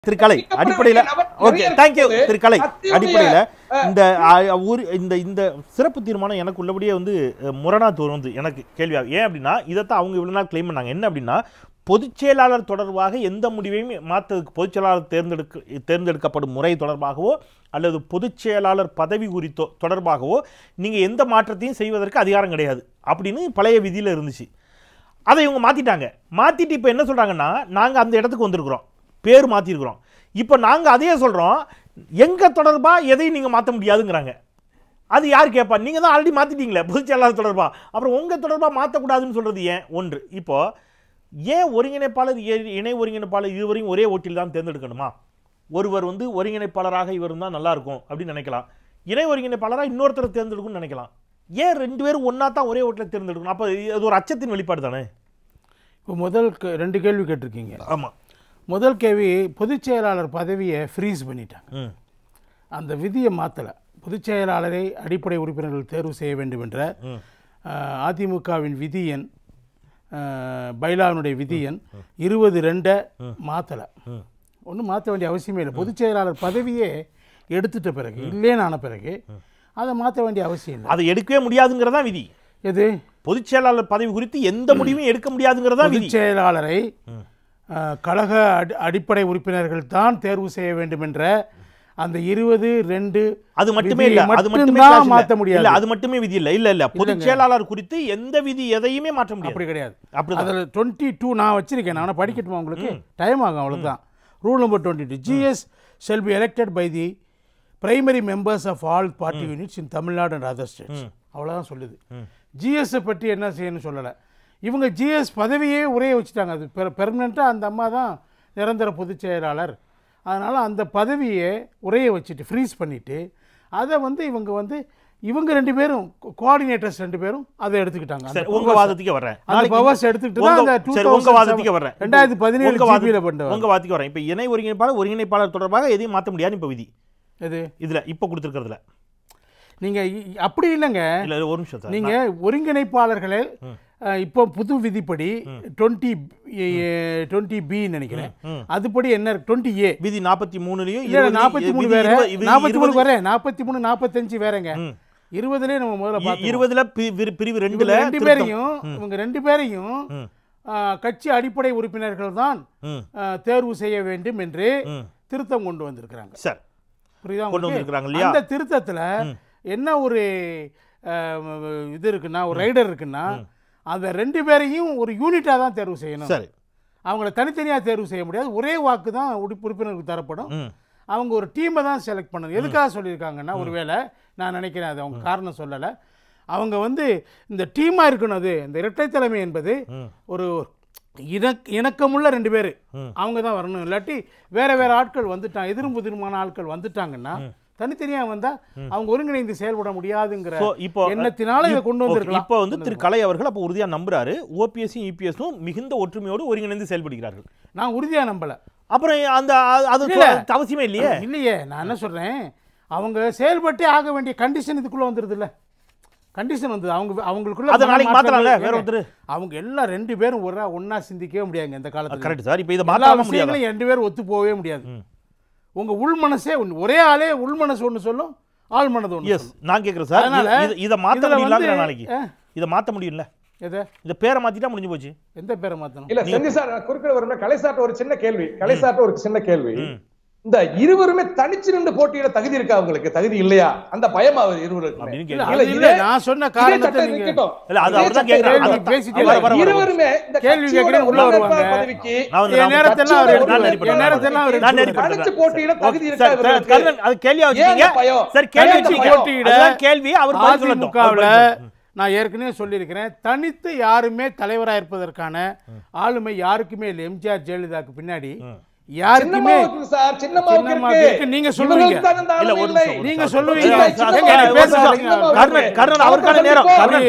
திரு கலை அடிப்படையில okay thank you திரு கலை அடிப்படையில இந்த ஆ, ஊர் இந்த இந்த சிறப்பு தீர்மானம் எனக்கு உள்ளபடியே வந்து அஹ், முரணா தோணுது எனக்கு கேள்வியாக ஏன் அப்படின்னா இதைத்தான் அவங்க இவ்வளவு நாள் கிளைம் பண்ணாங்க என்ன அப்படின்னா பொதுச் செயலாளர் தொடர்பாக எந்த முடிவையும் மாற்றதுக்கு பொதுச் செயலாளர் தேர்ந்தெடுக்க தேர்ந்தெடுக்கப்படும் முறை தொடர்பாகவோ அல்லது பொதுச் செயலாளர் பதவி குறித்தோ தொடர்பாகவோ நீங்க எந்த மாற்றத்தையும் செய்வதற்கு அதிகாரம் கிடையாது அப்படின்னு பழைய விதியில இருந்துச்சு அதை இவங்க மாத்திட்டாங்க மாத்திட்டு இப்போ என்ன சொல்றாங்கன்னா நாங்க அந்த இடத்துக்கு வந்திருக்கிறோம் பேர் மாத்திருக்கிறோம் இப்போ நாங்க அதையே சொல்றோம் எங்க தொடர்பா எதையும் நீங்க மாத்த முடியாதுங்கிறாங்க அது யார் கேட்பா நீங்க தான் ஆல்ரெடி மாத்திட்டீங்களே பொதுச் செயலாளர் தொடர்பா அப்புறம் உங்க தொடர்பா மாற்றக்கூடாதுன்னு சொல்றது ஏன் ஒன்று இப்போ ஏன் ஒருங்கிணைப்பாளர் இ- இணை ஒருங்கிணைப்பாளர் இருவரையும் ஒரே ஓட்டில் தான் தேர்ந்தெடுக்கணுமா ஒருவர் வந்து ஒருங்கிணைப்பாளராக இவர் இருந்தால் நல்லா இருக்கும் அப்படின்னு நினைக்கலாம் இணை ஒருங்கிணைப்பாளராக இன்னொருத்தரை தேர்ந்தெடுக்கணும்னு நினைக்கலாம் ஏன் ரெண்டு பேரும் ஒன்றா தான் ஒரே ஓட்டில் தேர்ந்தெடுக்கணும் அப்போ அது ஒரு அச்சத்தின் வெளிப்பாடு தானே இப்போ முதல் கே- ரெண்டு கேள்வி கேட்டிருக்கீங்க ஆமாம் முதல் கேள்வி பொதுச் செயலாளர் பதவியை ஃப்ரீஸ் பண்ணிட்டாங்க ம் அந்த விதியை மாற்றலை பொதுச் செயலாளரை அடிப்படை உறுப்பினர்கள் தேர்வு செய்ய வேண்டும் என்ற ம். அஹ், அதிமுகவின் விதி எண் அஹ், பைலாவினுடைய விதி எண் இருபது ரெண்டை மாற்றலை ம். ஒன்றும் மாற்ற வேண்டிய அவசியமே இல்லை பொதுச் செயலாளர் பதவியே எடுத்துட்ட பிறகு இல்லேன்னு ஆன பிறகு அதை மாற்ற வேண்டிய அவசியம் இல்லை அதை எடுக்கவே முடியாதுங்கிறதா விதி எது பொதுச் செயலாளர் பதவி குறித்து எந்த முடிவும் எடுக்க முடியாதுங்கிறதா விதி பொதுச் செயலாளரை அஹ், கழக அடி- அடிப்படை உறுப்பினர்கள் தான் தேர்வு செய்ய வேண்டும் என்ற அந்த இருபது ரெண்டு அது மட்டுமே விதியை இல்ல அது மட்டுமே மட்டும்தான் clause இல்ல. மாற்ற முடியாது இல்ல அது மட்டுமே விதி இல்ல இல்ல இல்ல பொதுச் செயலாளர் குறித்து எந்த விதி எதையுமே மாற்ற முடியாது அப்படி கிடையாது அப்படிதான் அதில் டுவெண்ட்டி டூ நான் வச்சிருக்கேன் நான் படிக்கட்டுமா உங்களுக்கு டைம் ஆகும் அவ்வளவுதான் rule number twenty two GS shell B elected by the primary members of all party units in Tamil Nadu and other states அவ்வளோதான் சொல்லுது ஜிஎஸ்ஸை பற்றி என்ன செய்யணும்னு சொல்லலை இவங்க ஜிஎஸ் பதவியே உரைய வச்சுட்டாங்க அது பெர்மனெண்ட்டாக அந்த அம்மா தான் நிரந்தர பொதுச் செயலாளர் அதனால் அந்த பதவியை உரைய வச்சுட்டு ஃப்ரீஸ் பண்ணிவிட்டு அதை வந்து இவங்க வந்து இவங்க ரெண்டு பேரும் கோஆர்டினேட்டர்ஸ் ரெண்டு பேரும் அதை எடுத்துக்கிட்டாங்க அந்த சரி உங்க வாதத்துக்கு வர்றேன் அந்த நாளைக்கு powers எடுத்துக்கிட்டு தான் உங்க- அந்த சரி, உங்க 2007 வாதத்துக்கு வர்றேன் இப்போ 2017 உங்க வாதத்து- GB ல பண்ணவர். உங்க வாதத்துக்கு வரேன் இப்போ இணை ஒருங்கிணைப்பாளர் ஒருங்கிணைப்பாளர் தொடர்பாக எதையும் மாற்ற முடியாது இப்போ விதி எது இதுல இப்போ கொடுத்துருக்கிறதுல நீங்கள் அப்படி இல்லைங்க இல்ல ஒரு நிமிஷம் சார் நீங்க ஒருங்கிணைப்பாளர்களே அஹ், இப்போ புது விதிப்படி டுவெண்ட்டி டுவெண்ட்டி பி நினைக்கிறேன் அதுபடி என்ன டுவெண்ட்டி ஏ விதி நாற்பத்தி மூணுலயும் இல்ல நாற்பத்தி மூணு வேற நாற்பத்தி மூணு வேற நாற்பத்தி மூணு நாற்பத்தஞ்சு வேறங்க ம். இருபதுலயே நம்ம முதல்ல பார்த்தோம் இருபதுல பி- பிரி- பிரிவு ரெண்டுல ரெண்டு திருத்தம். பேரையும் இவங்க ரெண்டு பேரையும் ம். அஹ், கட்சி அடிப்படை உறுப்பினர்கள் தான் ம் அஹ், தேர்வு செய்ய வேண்டும் என்று ம். திருத்தம் கொண்டு வந்திருக்கிறாங்க சார் புரியுதா கொண்டு உங்களுக்கு? வந்திருக்கிறாங்க இல்லையா? அந்த திருத்தத்துல என்ன ஒரு அஹ், இது இருக்குன்னா ஒரு ரைடர் இருக்குன்னா அந்த ரெண்டு பேரையும் ஒரு யூனிட்டா தான் தேர்வு செய்யணும் சரி அவங்கள தனித்தனியா தேர்வு செய்ய முடியாது ஒரே வாக்கு தான் உறுப்பி- உறுப்பினருக்கு தரப்படும் ம் அவங்க ஒரு டீமை தான் செலக்ட் பண்ணணும் எதுக்காக சொல்லியிருக்காங்கன்னா ஒருவேளை நான் நினைக்கிறேன் அது அவங்க காரணம் சொல்லலை அவங்க வந்து இந்த டீமாக இருக்கணும் அது இந்த இரட்டை தலைமை என்பது ம். ஒரு இணக் இணக்கமுள்ள ரெண்டு பேர் ம். அவங்க தான் வரணும் இல்லாட்டி வேற வேற ஆட்கள் வந்துட்டாங்க எதிரும் புதிருமான ஆட்கள் வந்துட்டாங்க தனித்தனியா வந்தா அவங்க ஒருங்கிணைந்து செயல்பட முடியாதுங்கிற So, இப்போ எண்ணத்தினால இதை கொண்டு ஓகே, வந்திருக்கலாம் இப்போ வந்து திரு கலை அவர்கள் அப்போ உறுதியா நம்புறாரு ஓபிஎஸ்ஸும் இபிஎஸும் மிகுந்த ஒற்றுமையோடு ஒருங்கிணைந்து செயல்படுகிறார்கள் நான் உறுதியா நம்பல அப்புறம் அந்த அ- அது இல்ல. சொ- அவசியமே இல்லையே இல்லையே நான் என்ன சொல்றேன் அவங்க செயல்பட்டே ஆக வேண்டிய கண்டிஷன் இதுக்குள்ள வந்துருது இல்ல கண்டிஷன் வந்தது அவங்க அவங்களுக்குள்ள அதை நாளைக்கு மனமாற்றங்கள் மாத்தலாம்ல, வேற ஏங்க, ஒருத்தர். அவங்க எல்லாம் ரெண்டு பேரும் ஒரா ஒண்ணா சிந்திக்கவே முடியாதுங்க இந்த காலத்துல கரெக்ட் சார் இப்போ இதை எல்லா மாற்றலாம் முடியாது விஷயங்களும் ரெண்டு பேரும் ஒத்து போகவே முடியாது உங்க உள் மனசே ஒண்ணு. ஒரே ஆளே உள் மனசு ஒண்ணு சொல்லும் ஆள் மனது ஒண்ணு எஸ் நான் கேட்குறேன் சார் அதனால இத- இத- இதை மாற்ற இதுல முடியல வந்து, நாளைக்கு ஆ. இதை மாற்ற முடியும்ல எதை இந்த பேரை மாத்திட்டா முடிஞ்சு போச்சு எந்த பேரை மாத்தணும் இல்ல செஞ்சி சார் குறுக்கிட வரும்னா கலைசாட்ட ஒரு சின்ன கேள்வி கலைசாட்ட ஒரு சின்ன கேள்வி இந்த இருவருமே தனிச்சு நின்று போட்டியிட தகுதி இருக்கா அவங்களுக்கு தகுதி இல்லையா அந்த பயம் அவர் இருவருக்கு அப்படின்னு இல்ல, கேட்குறேன் அது இல்ல, நான் சொன்ன காரணத்தை நீங்க இல்ல, அது அவர்தான் கேக்குறாரு. அது- பேசிட்டே வர- வர- வர- இருவருமே இந்த கேள்வி கட்சியோட கேட்கிறேன், உள்ள உறுப்பினர் வருவாங்க. பதவிக்கு நான் வந்து என் நான் நேரத்தெல்லாம் அவர் கட்சியோட நான் எடுத்து நெறிப்படுத்துறேன். என் நேரத்தெல்லாம் அவர் நான் எடுத்து நெறிப்படுத்துறேன். தனிச்சு போட்டியிட தகுதி இருக்கா சார், சார், இவருக்கு? கர்ணன், அது கேள்வியா ஏன் வச்சுட்டீங்க அந்த பயம்? சார் ஏன் கேள்வி அந்த வச்சுட்டீங்க. பயம்? போட்டியிட அதுதான் கேள்வி அவர் பதில் சொல்லட்டும். அவர் அதிமுகவுல பதில் சொல்லட்டும். நான் ஏற்கனவே சொல்லியிருக்கிறேன் தனித்து யாருமே தலைவரா இருப்பதற்கான ஆளுமை யாருக்குமே இல்லை எம்ஜிஆர் ஜெயலலிதாவுக்கு பின்னாடி யாருக்குமே சின்னம்மாவுக்கு இருக்கு சார், சின்னம்மாவுக்கு சின்னம்மாவுக்கு இருக்கு. இருக்கு, நீங்க சொல்லுவீங்க. இவங்களுக்கு தான் அந்த இல்ல, ஆளுமை ஒரு இல்லை. நிமிஷம், நீங்க சார், சொல்லுவீங்க sir, sir, sir, Chinnamma sir, பேச சார், சின்னம்மா கர்ணன், இருக்கு. கர்ணன், அவருக்கான நேரம் அவருக்கு கர்ணன்.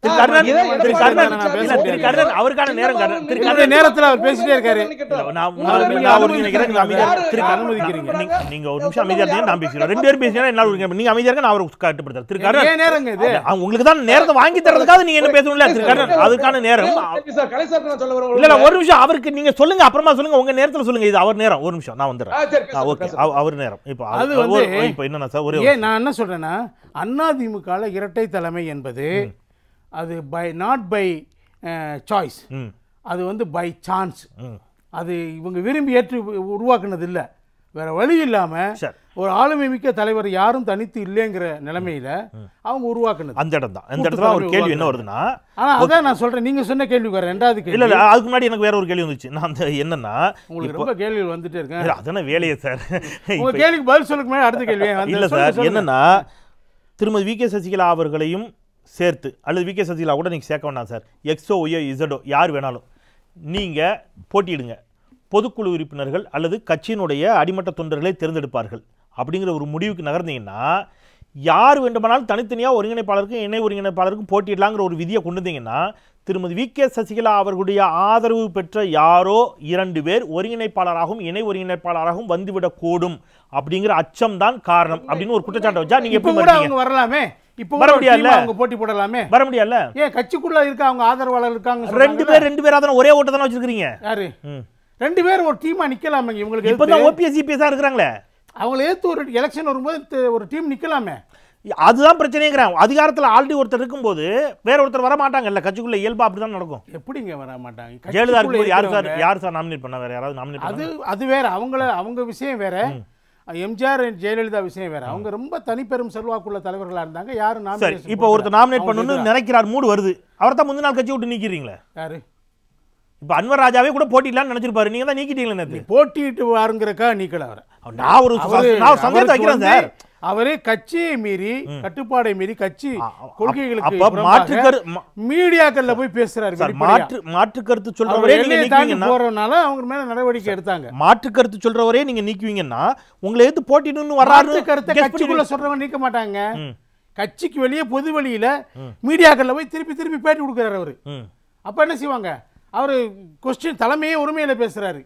திரு ஆ, கர்ணன் இதை திரு எடப்பாடி கர்ணன் பழனிசாமி இல்ல, திரு கர்ணன் அவருக்கான நேரம் கர்ணன் திரு என்னுடைய கர்ணன் நேரத்துல அவர் பேசிட்டே இருக்காரு. இல்ல, நான் உங்களை நான் நீங்க நான் ஒரு அனுமதிக்கிறீங்க. நினைக்கிறேன், நீங்க அமைதியா யாரு- திரு யாரு அனுமதிக்கிறீங்க பண்றாங்க? நீங்க- நீங்க ஒரு நிமிஷம் அமைதியா இருந்தீங்க நான் பேசுறேன் ரெண்டு பேரும் பேசினா என்னால ஒரு நிமிஷம். நீங்க அமைதியா இருங்க நான் அவரை கட்டுப்படுத்துறேன் திரு கர்ணன் ஏன் நேரங்க இது அவங்க உங்களுக்கு தான் நேரத்தை வாங்கி தரதுக்காக நீங்க என்ன பேசணும்ல திரு கர்ணன் அதுக்கான நேரம் Thank you, sir. கலைசார் நான் சொல்ல வரேன் இல்ல இல்ல ஒரு நிமிஷம் அவருக்கு நீங்க சொல்லுங்க அப்புறமா சொல்லுங்க உங்க நேரத்துல சொல்லுங்க இது அவர் நேரம் ஒரு நிமிஷம் நான் ஆ, வந்துடுறேன் சரி, பேசுங்க, ஓகே பேசுங்க. அவர் நேரம் இப்போ அது அது வந்து- ஒரு- இப்போ என்னன்னா சார் ஒரே ஏன் நான் என்ன சொல்றேன்னா அதிமுக இரட்டை தலைமை என்பது அது பை நாட் பை சாய்ஸ் ம் அது வந்து பை சான்ஸ் ம் அது இவங்க விரும்பி ஏற்று உருவாக்குனது இல்ல வேற வழி இல்லாம சரி ஒரு ஆளுமை மிக்க தலைவர் யாரும் தனித்து இல்லைங்கிற நிலைமையில அவங்க உருவாக்குனது அந்த இடம் தான் அந்த இடத்துல ஒரு கேள்வி என்ன வருதுன்னா ஆனா அதான் நான் சொல்றேன் நீங்க சொன்ன கேள்விக்கு வர ரெண்டாவது இல்ல கேள்வி இல்ல அதுக்கு முன்னாடி எனக்கு வேற ஒரு கேள்வி வந்துச்சு நான் அந்த என்னன்னா உங்களுக்கு ரொம்ப கேள்விகள் வந்துட்டே இருக்கேன் இல்ல, அதானே வேலையே சார் உங்க கேள்விக்கு பதில் சொல்லுக்கு மேல அடுத்த கேள்வி வந்து இல்ல சொல்லுங்க, சார் சொல்லுங்க. என்னன்னா திருமதி வி கே சசிகலா அவர்களையும் சேர்த்து அல்லது வி கே சசிகலா கூட நீங்க சேர்க்க வேண்டாம் சார் எக்ஸோ ஒய்யோ இசடோ யார் வேணாலும் நீங்க போட்டியிடுங்க பொதுக்குழு உறுப்பினர்கள் அல்லது கட்சியினுடைய அடிமட்ட தொண்டர்களை தேர்ந்தெடுப்பார்கள் அப்படிங்கிற ஒரு முடிவுக்கு நகர்ந்தீங்கன்னா யார் வேண்டுமானாலும் தனித்தனியாக ஒருங்கிணைப்பாளருக்கும் இணை ஒருங்கிணைப்பாளருக்கும் போட்டியிடலாங்கிற ஒரு விதியை கொண்டு வந்தீங்கன்னா திருமதி வி கே சசிகலா அவர்களுடைய ஆதரவு பெற்ற யாரோ இரண்டு பேர் ஒருங்கிணைப்பாளராகவும் இணை ஒருங்கிணைப்பாளராகவும் வந்துவிடக்கூடும் அப்படிங்கிற அச்சம் தான் காரணம் அப்படின்னு ஒரு குற்றச்சாட்டை வச்சா நீங்க இப்ப எப்படி கூட மாட்டீங்க அவங்க வரலாமே இப்ப வர கூட ஒரு முடியாதுல்ல? team அவங்க போட்டி போடலாமே வர முடியல ஏன் கட்சிக்குள்ள இருக்க அவங்க ஆதரவாளர் இருக்காங்க ரெண்டு பேர் ரெண்டு பேரா தானே ஒரே ஓட்ட தானே வச்சிருக்கீங்க யாரு ம். ரெண்டு பேர் ஒரு டீமா நிக்கலாமே இவங்களுக்கு இப்பதான் எதிர்த்து. ஓபிஎஸ் ஜிபிஎஸ் இருக்கிறாங்களே அவங்கள ஏத்து ஒரு எலெக்ஷன் வரும்போது த- ஒரு டீம் நிக்கலாமே அதுதான் பிரச்சனைங்கிறேன் அதிகாரத்துல ஆல்ரெடி ஒருத்தர் இருக்கும்போது வேற ஒருத்தர் வர மாட்டாங்கல்ல கட்சிக்குள்ள இயல்பா அப்படிதான் நடக்கும் எப்படிங்க வர மாட்டாங்க ஜெயலலிதா கட்சிக்குள்ள இருக்கும்போது யார் சார் இருக்கிறவங்க- யார் சார் நாமினேட் பண்ணா வேற யாராவது நாமினேட் அது பண்ணா அது வேற அவங்கள அவங்க விஷயம் வேற எம்ஜிஆர் ஜெயலலிதா விஷயம் வேற அவங்க ரொம்ப தனிப்பெரும் செல்வாக்குள்ள தலைவர்களா இருந்தாங்க யாரும் சரி nomination இப்போ ஒருத்தர் போடல. நாமினேட் அவங்க பண்ணணும்னு எதிரா. நினைக்கிறார் மூடு வருது அவரை தான் முந்தின நாள் கட்சி விட்டு நீக்கிறீங்களே யாரு இப்போ அன்வர் ராஜாவே கூட போட்டிடலாம்னு நினைச்சிருப்பாரு நீங்க தான் நீக்கிட்டீங்களே நேத்து போட்டிட்டு வாருங்கிறக்கா நீக்கல அவரை நான் ஒரு அவரு- நான் ஒரு சந்தேகத்தை அவருக்கு வைக்கிறேன் வந்து சார் அவரே கட்சியை மீறி கட்டுப்பாடை மீறி கட்சி அ- அ- கொள்கைகளுக்கு அப்ப புறம்பாக மாற்று கரு- மா- மீடியாக்கள்ல போய் பேசுறாரு சார் வெளிப்படையா. மாற்று மாற்று கருத்து அவர் சொல்றவரே நீங்க எல்லையை தாண்டி நீக்குவீங்கன்னா போறதுனால அவங்க மேல நடவடிக்கை எடுத்தாங்க மாற்று கருத்து சொல்றவரே நீங்க நீக்குவீங்கன்னா உங்களை எடுத்து போட்டிடணும்னு மாற்று வர்றாரு கருத்தை guess கட்சிக்குள்ள பண்ணி- சொல்றவங்க நீக்க மாட்டாங்க ம், கட்சிக்கு வெளியே பொது வழியில மீடியாக்கள்ல போய் திருப்பி திருப்பி பேட்டி கொடுக்குறாரு அவரு ம். அப்ப என்ன செய்வாங்க அவரு கொஸ்டின் தலைமையே உரிமையில பேசுறாரு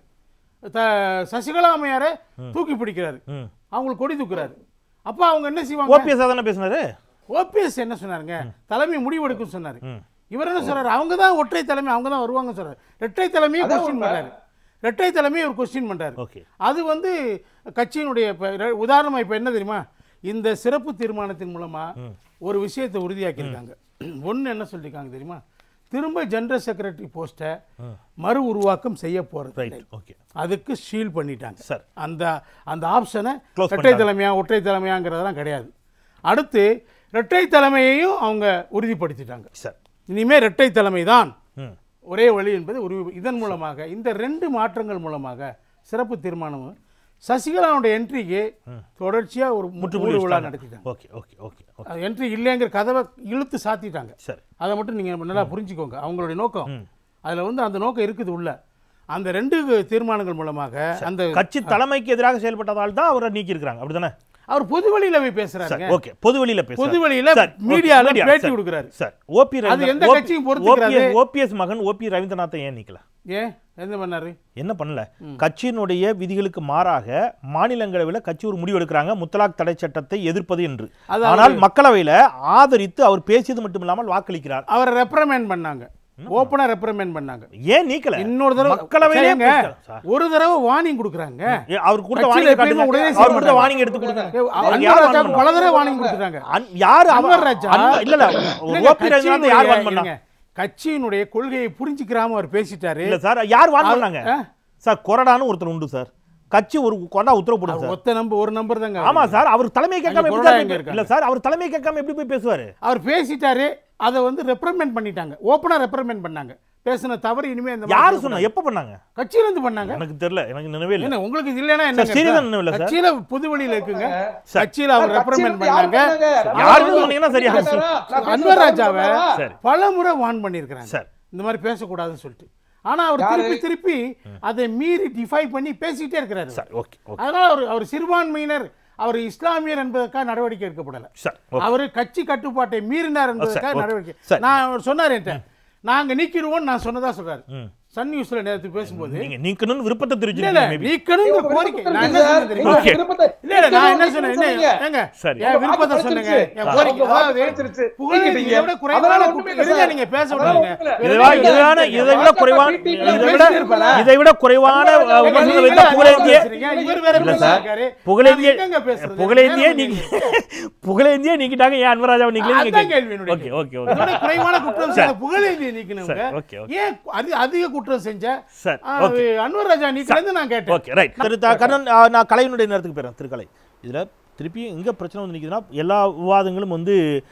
த- சசிகலா அம்மையாரை தூக்கி பிடிக்கிறாரு ம். அவங்களுக்கு கொடி தூக்குறாரு அப்ப அவங்க என்ன செய்வாங்க ஓபிஎஸ் தானே பேசினாரு ஓபிஎஸ் என்ன சொன்னாருங்க தலைமை முடிவெடுக்கும் சொன்னாரு ம். இவர் என்ன சொல்றாரு அவங்க தான் ஒற்றை தலைமை அவங்க தான் வருவாங்க சொல்றாரு இரட்டை தலைமையை அதான் கொஸ்டின் உண்மை. பண்றாரு இரட்டை தலைமையை ஒரு கொஸ்டின் பண்றாரு ஓகே அது வந்து கட்சியினுடைய இப்ப ர- உதாரணமா இப்ப என்ன தெரியுமா இந்த சிறப்பு தீர்மானத்தின் மூலமா ஒரு விஷயத்தை உறுதியாக்கியிருக்காங்க ஒண்ணு என்ன சொல்லியிருக்காங்க தெரியுமா திரும்ப ஜெனரல் செக்ரட்டரி போஸ்ட்டை மறு உருவாக்கம் செய்ய போறது ரைட் ஓகே அதுக்கு ஷீல் பண்ணிட்டாங்க சார் அந்த அந்த ஆப்ஷனை Close இரட்டை தலைமையா ஒற்றை தலைமையாங்கிறதெல்லாம் கிடையாது அடுத்து இரட்டை தலைமையையும் அவங்க உறுதிப்படுத்திட்டாங்க சார் இனிமே இரட்டை தலைமை தான் ம் ஒரே வழி என்பது ஒரு இதன் மூலமாக இந்த ரெண்டு மாற்றங்கள் மூலமாக சிறப்பு தீர்மானம் சசிகலாவுடைய என்ட்ரிக்கு தொடர்ச்சியா ஒரு முற்றுப்புள்ளி முற்றுப்புள்ளி விழா வச்சிட்டாங்க. நடத்திட்டாங்க okay okay okay okay entry இல்லைங்கிற கதவை இழுத்து சாத்திட்டாங்க சரி அதை மட்டும் நீங்க நல்லா புரிஞ்சுக்கோங்க அவங்களுடைய நோக்கம் அதுல வந்து அந்த நோக்கம் இருக்குது உள்ள அந்த ரெண்டு தீர்மானங்கள் மூலமாக அந்த கட்சி தலைமைக்கு எதிராக செயல்பட்டதால் தான் அவரை நீக்கி இருக்காங்க அப்படிதானே அவர் பொது வழியில போய் சார் பேசுறாங்க ஓகே பொது வெளியில பேச பொது வழியில மீடியால பேட்டி கொடுக்குறாரு சார் ஓபி அது எந்த கட்சியும் பொறுத்துக்கிறாரு? ஓபிஎஸ் மகன் ஓபி ரவீந்திரநாத்தை ஏன் நிக்கல ஏன் என்ன பண்ணாரு என்ன பண்ணல கட்சியினுடைய விதிகளுக்கு மாறாக மாநிலங்களவையில் கட்சி ஒரு முடிவு எடுக்கிறாங்க முத்தலாக் தடை சட்டத்தை எதிர்ப்பது என்று அது ஆனால் மக்களவையில ஆதரித்து அவர் பேசியது மட்டுமில்லாமல் வாக்களிக்கிறார் அவரை ரெப்ரமெண்ட் பண்ணாங்க ஓப்பனா ரெப்ரமெண்ட் பண்ணாங்க ஏன் நீக்கல இன்னொரு தடவை மக்களவையிலே சரிங்க. பேசுறாரு சார். ஒரு தடவை வார்னிங் கொடுக்குறாங்க ஏ, அவர் கொடுத்த கட்சியில வாணிங்க எப்பயுமே காட்டுங்க. உடனே அவர் செய்ய கொடுத்த மாட்டாங்க. வாணிங்க எடுத்து கொடுங்க அன்வர் அவர் யார் ராஜாவுக்கு வாங்க பல தடவை வார்னிங் கொடுத்துட்டாங்க அன்- யாரு அவ- அன்வர் ராஜா அன்வர் இல்ல இல்ல இல்லைங்க, ஓபி ரவீந்திரநாத் யார் வான் பண்ணா இருங்க. கட்சியினுடைய கொள்கையை புரிஞ்சுக்கிறாம அவர் பேசிட்டாரு இல்ல சார் யார் வான் அவர்- பண்ணாங்க ஆ? சார் கொறடான்னு ஒருத்தர் உண்டு சார் கட்சி ஒரு கொண்டா உத்தரவு போடுங்க சார் ஒத்த நம்பர் ஒரு நம்பர் தாங்க ஆமா சார் அவர் தலைமை கேட்காம அங்க எப்படி கொறடா சார் எங்க போய்- இருக்காங்க? இல்ல சார் அவர் தலைமை கேட்காம எப்படி போய் பேசுவாரு அவர் பேசிட்டாரு அதை வந்து ரெப்ரமெண்ட் பண்ணிட்டாங்க ஓப்பனா ரெப்ரமெண்ட் பண்ணாங்க பேசின தவறு இனிமே இந்த யாரு சொன்னா எப்ப பண்ணாங்க கட்சியில இருந்து பண்ணாங்க எனக்கு தெரியல எனக்கு நினைவே இல்ல என்ன உங்களுக்கு இது இல்லைன்னா என்ன சார், ஸ்ரீதரன் நினைவில்ல சார்? கட்சியில பொது வழியில இருக்குங்க சார். கட்சியில அவர் ரெப்ரமெண்ட் பண்ணாங்க யாருன்னு சொன்னீங்கன்னா சரியா அன்வர் ராஜாவை சரி. பல முறை வான் பண்ணியிருக்கிறாங்க சார் இந்த மாதிரி பேசக்கூடாதுன்னு சொல்லிட்டு ஆனா அவர் திருப்பி திருப்பி அதை மீறி டிஃபை பண்ணி பேசிட்டே இருக்கிறாரு சார் ஓகே ஓகே அதனால அவர் அவர் சிறுபான்மையினர் அவர் இஸ்லாமியர் என்பதற்காக நடவடிக்கை எடுக்கப்படல சார் ஓகே அவர் கட்சி கட்டுப்பாட்டை மீறினார் என்பதற்காக ஓகே. நடவடிக்கை சரி. நான் அவர் சொன்னார் என்கிட்ட நாங்க நீக்கிடுவோம் நான் சொன்னதா சொல்றாரு ம். சன் நியூஸ்ல நேரத்துக்கு பேசும்போது நீங்க நீக்கணும்னு விருப்பத்தை இல்ல இல்ல தெரிவிச்சிருக்கீங்க மேபி நீக்கணுங்கிற கோரிக்கை நான் என்ன சார், சொன்னேன் தெரியுமா? ஓகே. விருப்பத்தை- இல்ல இல்ல நான் என்ன சொன்னேன் என்ன சொன்னீங்க. ஏங்க சரி. என் விருப்பத்தை வாக்கு சொன்னேங்க கிடைச்சிருச்சு. என் கோரிக்கை உங்க வாக்கு அதாவது கிடைச்சிருச்சு. புகழேந்தி நீக்கிட்டீங்க. இதை விட குறைவான அதெல்லாம் குற்றம் ஒண்ணுமே இல்ல இருங்க சார். நீங்க பேச அதெல்லாம் விடுங்க ஒண்ணுமே இல்ல. இதை விட இதை விட இதை விட குறைவான இதை விட இதை விட குறைவான அஹ், விமர்சனம் வைத்த புகழேந்திய இவர் வேற இல்ல பேச சார் இருக்காரு. புகழேந்திய நான் எங்கங்க பேசுறது? புகழேந்திய நேரம் நீங்க இல்லைங்க. புகழேந்திய நீக்கிட்டாங்க ஏன் அன்பராஜாவை நீங்களே நீங்க அதான் கேள்வி என்னுடைய ஓகே கேள்வி. ஓகே ஓகே இதோட குறைவான குற்றம் செய்த புகழேந்தியை நீக்கினவங்க சரி, ஓகே, ஓகே. ஏன் அதி அதிக குற்றம் செஞ்ச சரி, ஆ, ஓகே. அன்வர் ராஜா நீக்கிலேருந்து நான் கேட்டேன் ஓகே ரைட் திரு த- கண்ணன் ஆ, நான் கலையினுடைய நேரத்துக்கு போயிடுறேன் திருக்கலை இதுல திருப்பி எங்க பிரச்சனை வந்து நிக்குதுன்னா எல்லா விவாதங்களும் வந்து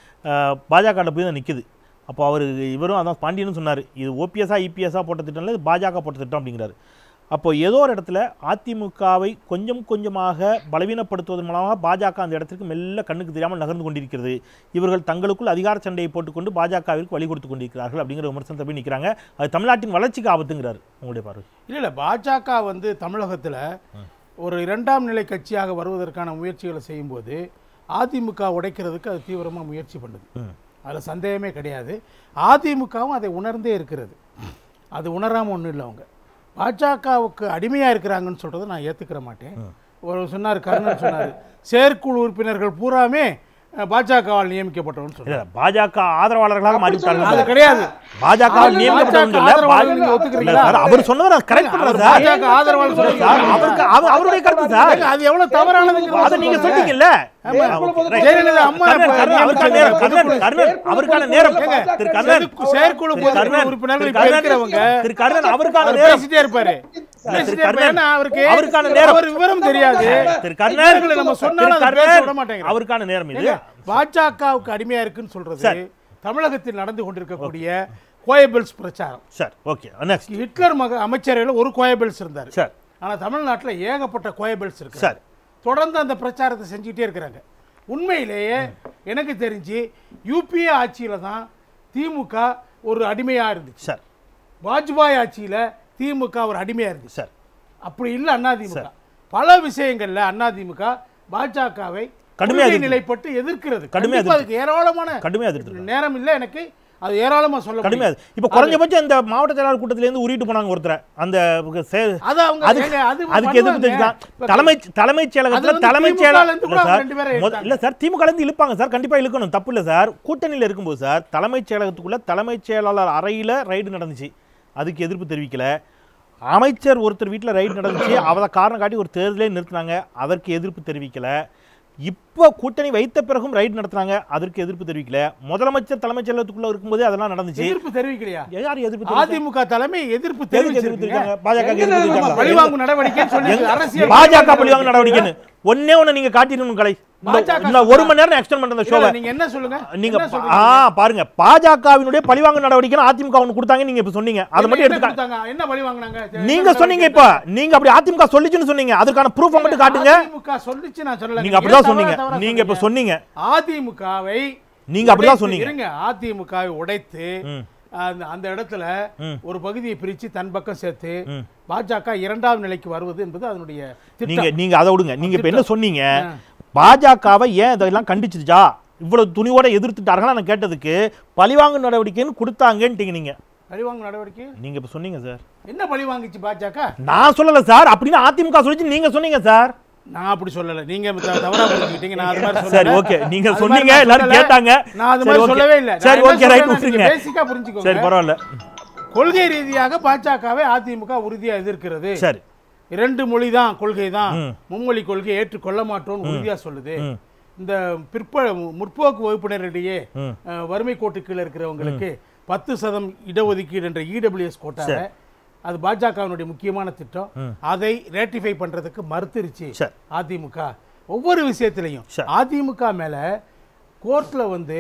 பாஜக போய் தான் நிக்குது அப்போ அவர் இவரும் அதான் பாண்டியனும் சொன்னார் இது ஓபிஎஸ்ஆ இபிஎஸ்ஆ போட்ட திட்டம் இல்லை இது பாஜக போட்ட திட்டம் அப்படிங்கிறாரு அப்போ ஏதோ ஒரு இடத்துல அதிமுகவை கொஞ்சம் கொஞ்சமாக பலவீனப்படுத்துவதன் மூலமாக பாஜக அந்த இடத்திற்கு மெல்ல கண்ணுக்கு தெரியாமல் நகர்ந்து கொண்டிருக்கிறது இவர்கள் தங்களுக்குள் அதிகார சண்டையை போட்டுக்கொண்டு பாஜகவிற்கு வழி கொடுத்து கொண்டிருக்கிறார்கள் அப்படிங்கிற விமர்சனத்தை போய் நிற்கிறாங்க அது தமிழ்நாட்டின் வளர்ச்சிக்கு ஆபத்துங்கிறாரு உங்களுடைய பார்வை இல்ல இல்ல பாஜக வந்து தமிழகத்துல ஒரு இரண்டாம் நிலை கட்சியாக வருவதற்கான முயற்சிகளை செய்யும்போது அதிமுக உடைக்கிறதுக்கு அது தீவிரமா முயற்சி பண்ணுது அதுல சந்தேகமே கிடையாது அதிமுகவும் அதை உணர்ந்தே இருக்கிறது அது உணராம ஒண்ணும் இல்லை அவங்க பாஜகவுக்கு அடிமையா இருக்கிறாங்கன்னு சொல்றதை நான் ஏத்துக்கிற மாட்டேன் ஒரு சொன்னார் கர்ணன் சொன்னார் செயற்குழு உறுப்பினர்கள் பூராமே அஹ், பாஜகவால் நியமிக்கப்பட்டவன்னு சொன்னார் இல்ல பாஜக ஆதரவாளர்களாக அது மாறிவிட்டார்கள் கிடையாது பாஜக பாஜக நியமிக்கப்பட்டவங்க இல்ல ஆதரவாளர்கள் நீங்க இல்ல ஒத்துக்கிறீங்களா? சார் அவர் சொன்னதை கரெக்ட் பண்றாரு சார் பாஜக ஆதரவாளர் சார் சொல்றீங்க. அவருக்கு அவ- அவருடைய கருத்து சார் ஏங்க, அது எவ்வளவு தவறானதுங்கிறத அதை நீங்க சொல்லுங்க. சொன்னீங்கல்ல ஆமா. Right. ஜெயலலிதா அம்மா கர்ணன், இப்ப கர்ணன், அவருக்கான நேரம் கர்ணன், கர்ணன், அவருக்கான நேரம் ஏங்க, திரு கர்ணன் செயற்கு- செயற்குழு திரு பொறுப்பு கர்ணன், உறுப்பினர்கள் திரு இப்ப கர்ணன், இருக்கிறவங்க திரு கர்ணன் அவருக்கான அவர் நேரம் பேசிட்டே இருப்பாரு பேசிட்டே இருப்பாரு. கர்ணன், ஏன்னா அவருக்கு அவருக்கான நேரம். அவர் விவரம் தெரியாது திரு கர்ணன் இவர்களை நம்ம சொன்னாலும் திரு அதை பேச கர்ணன், விட மாட்டேங்கிறார். அவருக்கான நேரம் இது ஏங்க, பாஜகவுக்கு அடிமையா இருக்குன்னு சொல்றது சரி. தமிழகத்தில் நடந்து கொண்டிருக்கக்கூடிய கோயபிள்ஸ் பிரச்சாரம் சார் ஓகே நெக்ஸ்ட் ஹிட்லர் மக அமைச்சர்கள் ஒரு கோயபிள்ஸ் இருந்தார் சார் ஆனா தமிழ்நாட்டுல ஏகப்பட்ட கோயபிள்ஸ் இருக்கு சார் தொடர்ந்து அந்த பிரச்சாரத்தை செஞ்சுக்கிட்டே இருக்கிறாங்க உண்மையிலேயே எனக்கு தெரிஞ்சு யூபிஏ ஆட்சியில தான் திமுக ஒரு அடிமையா இருந்துச்சு சார் வாஜ்பாய் ஆட்சியில திமுக ஒரு அடிமையா இருந்துச்சு சார் அப்படி இல்ல அதிமுக பல விஷயங்கள்ல அதிமுக பாஜகவை கடுமையா கொள்கை எதிர்த்து. நிலைப்பட்டு எதிர்க்கிறது கடுமையா கண்டிப்பா அதுக்கு ஏராளமான கடுமையா எதிர்த்து நேரம் இல்ல எனக்கு அது ஏராளமா சொல்ல முடியும். கடுமையா இப்போ குறைஞ்சபட்சம் இந்த மாவட்ட செயலாளர் கூட்டத்துல இருந்து உருட்டு போனாங்க ஒருத்தரை அந்த சே- அது அவங்க அதுக்கு ஏங்க, அது அதுக்கு எதிர்ப்பு பண்ணுவாங்க. தெரிவிக்கலாம் இப்ப தலைமை தலைமைச் அது செயலகத்துல வந்து தலைமைச் திமுக ல செயலர் இருந்து இல்ல கூட அவங்க சார் ரெண்டு பேரை மொத- எடுத்தாங்க. இல்ல சார் திமுக ல இருந்து இழுப்பாங்க சார் கண்டிப்பா இழுக்கணும் தப்பு இல்ல சார் கூட்டணியில இருக்கும்போது சார் தலைமைச் செயலகத்துக்குள்ள தலைமைச் செயலாளர் அறையில ரைடு நடந்துச்சு அதுக்கு எதிர்ப்பு தெரிவிக்கல அமைச்சர் ஒருத்தர் வீட்டுல ரைடு நடந்துச்சு அவரை காரணம் காட்டி ஒரு தேர்தலே நிறுத்தினாங்க அதற்கு எதிர்ப்பு தெரிவிக்கல இப்போ கூட்டணி வைத்த பிறகும் ரைடு நடத்துனாங்க அதற்கு எதிர்ப்பு தெரிவிக்கல முதலமைச்சர் தலைமைச் செயலகத்துக்குள்ள இருக்கும்போதே அதெல்லாம் நடந்துச்சு எதிர்ப்பு தெரிவிக்கலையா யார் எதிர்ப்பு தெரிவிச்சா? அதிமுக தலைமை எதிர்ப்பு எதுக்கு எதிர்ப்பு தெரிவிச்சிருக்கீங்க தெரிவிச்சாங்க பாஜக எங்க எதிர்ப்பு தெரிவிப்பாங்க? தெரிவிச்சாங்களா? பழிவாங்கும் நடவடிக்கைன்னு சொல்லி எங்க- அரசியல் பாஜக பழிவாங்க நடவடிக்கைன்னு ஒன்னே ஒண்ணு நீங்க காட்டிடணும் கலை இந்த- பாஜக இந்த ஒரு மணி நேரம் எக்ஸ்டெண்ட் பண்ற இல்ல, ஷோவை நீங்க என்ன சொல்லுங்க நீங்க என்ன பா- சொல்றீங்க? ஆ பாருங்க பாஜகவினுடைய பழிவாங்க நடவடிக்கை அதிமுக ஒண்ணு கொடுத்தாங்க நீங்க இப்ப சொன்னீங்க அதை என்ன- மட்டும் என்ன எடுத்துக்க கொடுத்தாங்க? என்ன பழி வாங்குனாங்க நீங்க சொன்னீங்க இப்ப நீங்க அப்படி அதிமுக சொல்லிச்சுன்னு சொன்னீங்க அதுக்கான ப்ரூஃப் மட்டும் காட்டுங்க அதிமுக சொல்லிச்சு நான் சொல்லல நீங்க அப்படிதான் ஏன் சொன்னீங்க தவறா தவறா நீங்க இப்ப சொன்னீங்க அதிமுகவை நீங்க அப்படிதான் உடைத்து- சொன்னீங்க இருங்க அதிமுகவை உடைத்து ம். அந்த அந்த இடத்துல ம். ஒரு பகுதியை பிரிச்சு தன் பக்கம் சேர்த்து ம். பாஜக இரண்டாம் நிலைக்கு வருவது என்பது அதனுடைய நீங்க திட்டம் நீங்க அதை விடுங்க நீங்க இப்ப என்ன சொன்னீங்க பாஜகவை ஏன் இதெல்லாம் கண்டிச்சுச்சா இவ்வளவு துணிவோட எதிர்த்துட்டார்களா நான் கேட்டதுக்கு பழிவாங்கு நடவடிக்கைன்னு கொடுத்தாங்கன்ட்டீங்க நீங்க பழிவாங்கும் நடவடிக்கை நீங்க இப்ப சொன்னீங்க சார் என்ன பழி வாங்கிச்சு பாஜக நான் சொல்லல சார் அப்படின்னு அதிமுக சொல்லிச்சு நீங்க சொன்னீங்க சார் நான் அப்படி சொல்லல நீங்க த- தவறா புரிஞ்சுக்கிட்டீங்க நான் அது மாதிரி சொல்லல சரி ஓகே நீங்க அது சொன்னீங்க மாதிரி நான் எல்லாரும் சொல்லல. கேட்டாங்க நான் அது சரி, மாதிரி okay. சொல்லவே இல்ல சரி ஓகே ரைட் விட்டுருங்க பேசிக்கா புரிஞ்சுக்கோங்க சரி பரவாயில்ல கொள்கை ரீதியாக பாஜகவை அதிமுக உறுதியா எதிர்க்கிறது சரி இரண்டு மொழி தான் கொள்கை தான் ம். மும்மொழி கொள்கையை ஏற்றுக்கொள்ள மாட்டோம்னு உறுதியா சொல்லுது ம். இந்த பிற்ப முற்போக்கு வகுப்பினரிடையே ம். அஹ், வறுமை கோட்டு கீழே இருக்கிறவங்களுக்கு பத்து சதம் இடஒதுக்கீடு என்ற இடபிள்யூஎஸ் கோட்டாவை அது பாஜகவினுடைய முக்கியமான திட்டம் அதை ரேட்டிஃபை பண்றதுக்கு மறுத்துருச்சு சரி. அதிமுக ஒவ்வொரு விஷயத்திலையும் சரி. அதிமுக மேல கோர்ட்ல வந்து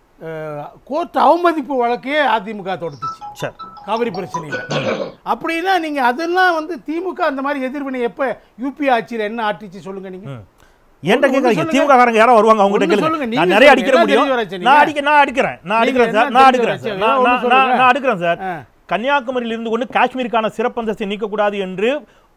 கோர்ட் அவமதிப்பு வழக்கையே அதிமுக தொடுத்துச்சு சரி காவிரி பிரச்சனையில அப்படின்னா நீங்க அதெல்லாம் வந்து திமுக அந்த மாதிரி எதிர்வினை எப்ப யூபி ஆட்சியில என்ன ஆட்சிச்சு சொல்லுங்க நீங்க என்கிட்ட ஒண்ணு கேட்காதீங்க சொல்லுங்க. திமுக காரங்க யாரோ வருவாங்க அவங்க ஒண்ணு கிட்ட சொல்லுங்க, கேளுங்க நீங்க நான் நிறைய சொல்லுங்க. அடிக்கிற எல்லாம் முடியும் தெரிஞ்சு வர நான் அடிக்க நான் அடிக்கிறேன் நான் நீங்க அடிக்கிறேன் சார் என்ன நான் தெரிஞ்சு அடிக்கிறேன் வர சார் வச்சு, நான் ஒண்ணு நான் சொல்லுங்க. நான் நான் அடிக்கிறேன் சார் ஆ. கன்னியாகுமரியில் இருந்து கொண்டு காஷ்மீருக்கான சிறப்பந்தஸ்தை நீக்கக்கூடாது என்று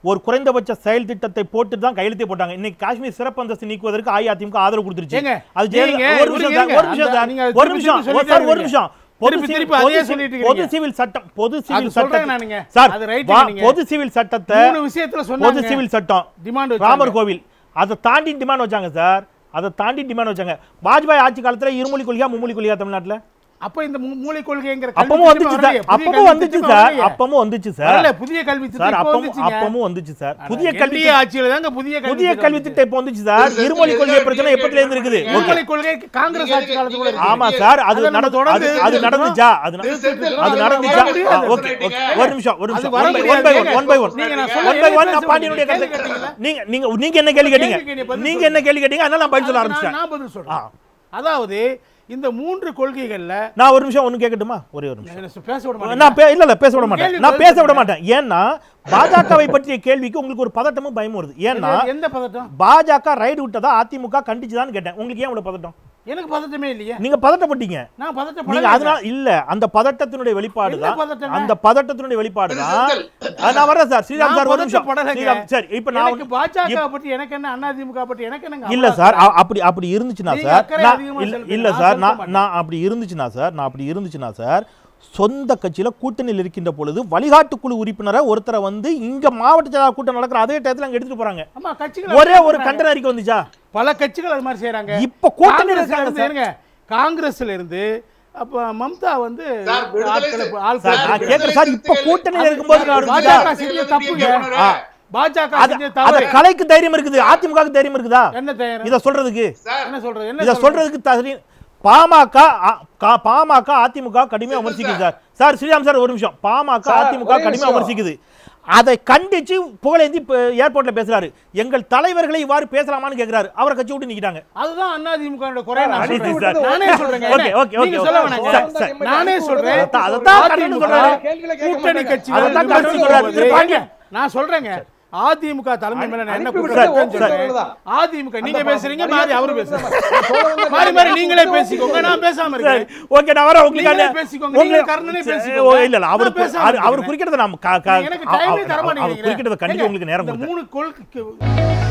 ஒரு குறைந்தபட்ச செயல் திட்டத்தை போட்டு தான் கையெழுத்தே போட்டாங்க இன்னைக்கு காஷ்மீர் சிறப்பு அந்தஸ்து நீக்குவதற்கு அஇஅதிமுக ஆதரவு கொடுத்துருச்சு ஏங்க, அது ஜெயலலிதா- நீங்க ஒரு நிமிஷம் சார், இருங்க, ஒரு நிமிஷம் அந்த- சார், நீங்க ஒரு திருப்பி நிமிஷம் திருப்பி ஒரு சார், ஒரு சொல்லிட்டே நிமிஷம் பொது திருப்பி சிவில் திருப்பி அதே பொது சொல்லிட்டு சிவில்- பொது இருக்கீங்க. சிவில் சட்டம் பொது அது சிவில் சொல்றேன் சட்டம் நானுங்க. சார் அது right வா- நீங்க. பொது சிவில் சட்டத்தை மூணு விஷயத்துல பொது சொன்னாங்க சிவில் சட்டம் டிமாண்ட் ராமர் கோவில் அதை தாண்டி டிமாண்ட் வச்சாங்க சார் அதை தாண்டி டிமாண்ட் வச்சாங்க வாஜ்பாய் ஆட்சி காலத்துல இருமொழி கொள்கையா மும்மொழி கொள்கையா தமிழ்நாட்டுல அப்ப இந்த மூ- மூளை கொள்கைங்கிற கல்வி அப்பமும் திட்டம் வந்துச்சு சார் வரலையே. புதிய அப்பமும் கல்வி வந்துச்சு திட்டம் சார் வரலையே. அப்பமும் வந்துச்சு சார் வரல, புதிய கல்வி திட்டம் சார் இப்ப அப்பமும் வந்துச்சுங்க. அப்பமும் வந்துச்சு சார் புதிய ஆனா, கல்வி NDA ஆட்சியில தாங்க புதிய கல்வி புதிய திட்டம் கல்வி வந்துச்சு. திட்டம் இப்ப வந்துச்சு சார் இருமொழி கொள்கை பிரச்சனை எப்பத்துல இருந்து இருக்குது ஓகே மூளை கொள்கை காங்கிரஸ் ஆட்சி காலத்துல கூட இருக்கு. ஆமா சார் அது அதை நம்ம நடந்து தொடர்ந்து அது- அது எடுத்துட்டு நடந்துச்சா அது ந- இது செந்தில் அது அது நடந்துச்சா வர முடியாது. ஆ, ஓகே ஓகே ஒரு நிமிஷம் ஒரு அது நிமிஷம் வர ஒன் பை முடியாது. ஒன் ஒன் பை ஒன் நீங்க நான் சொல்ல ஒன் பை என்ன ஒன் நான் பேச பாண்டியனுடைய கேள்வி கருத்து கேட்டீங்களா? நீங்க நீங்க நீங்க என்ன கேள்வி கேட்டீங்க கேள்விக்கு நீ பதில் நீங்க என்ன கேள்வி கேட்டீங்க அதனால நான் பதில் சொல்ல நான் ஆரம்பிச்சேன் நான் பதில் சொல்றேன் அதாவது இந்த மூன்று கொள்கைகள்ல நான் ஒரு நிமிஷம் ஒன்னு கேட்கட்டுமா ஒரே ஒரு நிமிஷம் என்ன பேச விட மாட்டேன் நான் பே- இல்ல இல்ல பேச விட மாட்டேன் கேள்வி நான் பதில் பேச விட சொல்லுங்க. மாட்டேன் ஏன்னா பாஜகவை பற்றிய கேள்விக்கு உங்களுக்கு ஒரு பதட்டமும் பயமும் வருது ஏன்னா எந்த பதட்டம் பாஜக ரைடு விட்டதா அதிமுக கண்டிச்சுதான்னு கேட்டேன் உங்களுக்கு ஏன் இவ்வளவு பதட்டம் எனக்கு பதட்டமே இல்லையே நீங்க பதட்டப்பட்டீங்க நான் நீங்க பதட்டப்படல அதனால இல்ல அந்த பதட்டத்தினுடைய வெளிப்பாடு என்ன தான் பதட்டங்க? அந்த பதட்டத்தினுடைய வெளிப்பாடு திரு தான் செந்தில். அது நான் வர்றேன் சார் ஸ்ரீராம் நான் சார் ஒரு நிமிஷம் பதட்டப்படலைங்க. ஸ்ரீராம் சரி இப்ப நான் எனக்கு பாஜக பற்றி எனக்கு என்ன அண்ணா திமுக பற்றி எனக்கு என்னங்க இல்ல அவ்வளவு சார் அ- அப்படி அப்படி இருந்துச்சுன்னா நீங்க சார் அக்கறை நான் அதிகமா இல்ல செலுத்துங்க. இல்ல நான் சார் செலுத்த நான் மாட்டேன். நான் அப்படி இருந்துச்சுன்னா சார் நான் அப்படி இருந்துச்சுன்னா சார் சொந்த கட்சியில கூட்டணியில் இருக்கின்ற பொழுது வழிகாட்டு குழு உறுப்பினரை ஒருத்தரை வந்து இங்க மாவட்ட செயலாளர் கூட்டம் நடக்கிற அதே டயத்துல அங்க எடுத்துட்டு போறாங்க ஆமா கட்சிகள் ஒரே அப்படி ஒரு பண்றாங்க. கண்டன அறிக்கை வந்துச்சா பல கட்சிகள் அது மாதிரி செய்யறாங்க இப்ப கூட்டணி காங்கிரஸ்ல இருக்காங்க இருந்து சார். இருங்க காங்கிரஸ்ல இருந்து அப்ப மம்தா வந்து சார், விடுதலை ஆட்களை செய்- ஆட்களை சார், நான் பிடிக்கிறாங்க. கேட்கிறேன் சார் இப்ப கூட்டணியில் இருக்கும்போது நான் பாஜக இருந்துச்சா? செஞ்ச தப்புங்க ஆ. பாஜக அது செஞ்ச அத தவறு கலைக்கு தைரியம் இருக்குது அதிமுக தைரியம் இருக்குதா என்ன தயார் இத சொல்றதுக்கு என்ன சொல்றது என்ன இத சொல்றதுக்கு தகுதி பாமக அ- கா- பாமக அதிமுக கடுமையா விமர்சிக்குது சார் சார் ஸ்ரீராம் சார் ஒரு நிமிஷம் பாமக சார், அதிமுக ஒரே கடுமையா விஷயம். விமர்சிக்குது அதை கண்டிச்சு புகழேந்தி இப்ப ஏர்போர்ட்ல பேசுறாரு எங்கள் தலைவர்களை இவ்வாறு பேசலாமான்னு கேக்குறாரு அவரை கட்சி விட்டு நிக்கிட்டாங்க அதுதான் அண்ணா திமுக குறை நான் அடி சொல்றேன். சார். நானே சொல்றேங்க ஓகே, ஓகே, நீங்க ஓகே, சொல்ல ஓகே. வேணாங்க சார், சார். நானே சொல்றேன் அதான், அதான் கரெக்ட்னு அதிமுக சொல்றாரு. கேள்வியில கேட்க கூட்டணி மாட்டாங்க. கட்சிகள் அதான் விமர்சிக்கும் கரெக்ட்னு சொல்றாரு. போது- திரு பாண்டியன். நான் சொல்றேங்க அதிமுக தலைமை மேல நான் என்ன அனுப்பி குற்றம் விடுறது இருக்குன்னு சொல்றேன். ஒப்புக்கொள்றதுதான். அதிமுக நீங்க அந்த பேசுறீங்க ப- மாறி அவரு பேசுறாரு சொல்ல வந்த மாறி மாறி நீங்களே பேசிக்கோங்க நான் பேசாம சரி, இருக்கேன் ஓகே நான் வரேன் உங்களுக்கு நீங்களே அந்த- பேசிக்கோங்க, உங்களுக்கு- நீங்க கர்ணனே சரி, பேசிக்கோங்க. ஓ, இல்ல இல்ல அவர் நான் பேசாம அவர்- அவர் இருக்கிறேன். குறிக்கிறத நம்ம க- க- எனக்கு அவர் டைமே தர அவர் மாட்டேங்கிறீங்க குறிக்கிறத கண்டிப்பா உங்களுக்கு நேரம் இந்த கொடுத்தேன் மூணு கொள்கை